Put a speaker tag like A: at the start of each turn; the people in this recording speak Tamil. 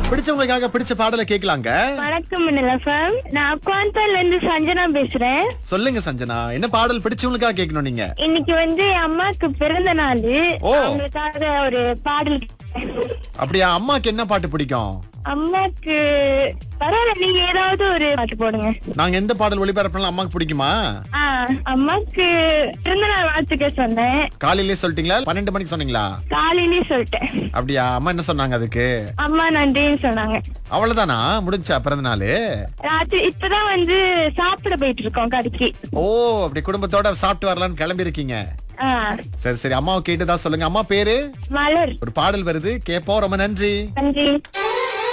A: பிடிச்சவங்களுக்காக பிடிச்ச பாடலை கேட்கலாங்க
B: வணக்கம் நிலஃபம் நான் குவாந்தால இருந்து சஞ்சனா பேசுறேன்
A: சொல்லுங்க சஞ்சனா என்ன பாடல் பிடிச்சவங்களுக்காக கேட்கணும் நீங்க
B: இன்னைக்கு வந்து என் அம்மாக்கு பிறந்த நாள்
A: ஓ.
B: அவங்களுக்காக ஒரு பாடல்
A: அப்படியா அம்மாக்கு என்ன பாட்டு பிடிக்கும்
B: அம்மாக்கு பரவாயில்ல நீங்க ஏதாவது ஒரு பாட்டு போடுங்க
A: நாங்க எந்த பாடல் ஒளிபரப்பினாலும் அம்மாக்கு பிடிக்குமா
B: ஆ அம்மாக்கு பிறந்த நாள் வாழ்த்துக்க சொன்னேன்
A: காலையிலே சொல்லிட்டீங்களா பன்னெண்டு மணிக்கு சொன்னீங்களா
B: காலையிலேயே சொல்லிட்டேன்
A: அப்படியா அம்மா என்ன சொன்னாங்க அதுக்கு
B: அம்மா நன்றின்னு சொன்னாங்க
A: அவ்வளவுதானா முடிஞ்சா பிறந்த நாள்
B: ராத்திரி இப்பதான் வந்து சாப்பிட போயிட்டு இருக்கோம் கடைக்கு
A: ஓ அப்படி குடும்பத்தோட சாப்பிட்டு வரலாம்னு கிளம்பி இருக்கீங்க
B: ஆ
A: சரி சரி அம்மாவை கேட்டுதான் சொல்லுங்க அம்மா பேரு
B: மலர்
A: ஒரு பாடல் வருது கேப்போம் ரொம்ப நன்றி
B: நன்றி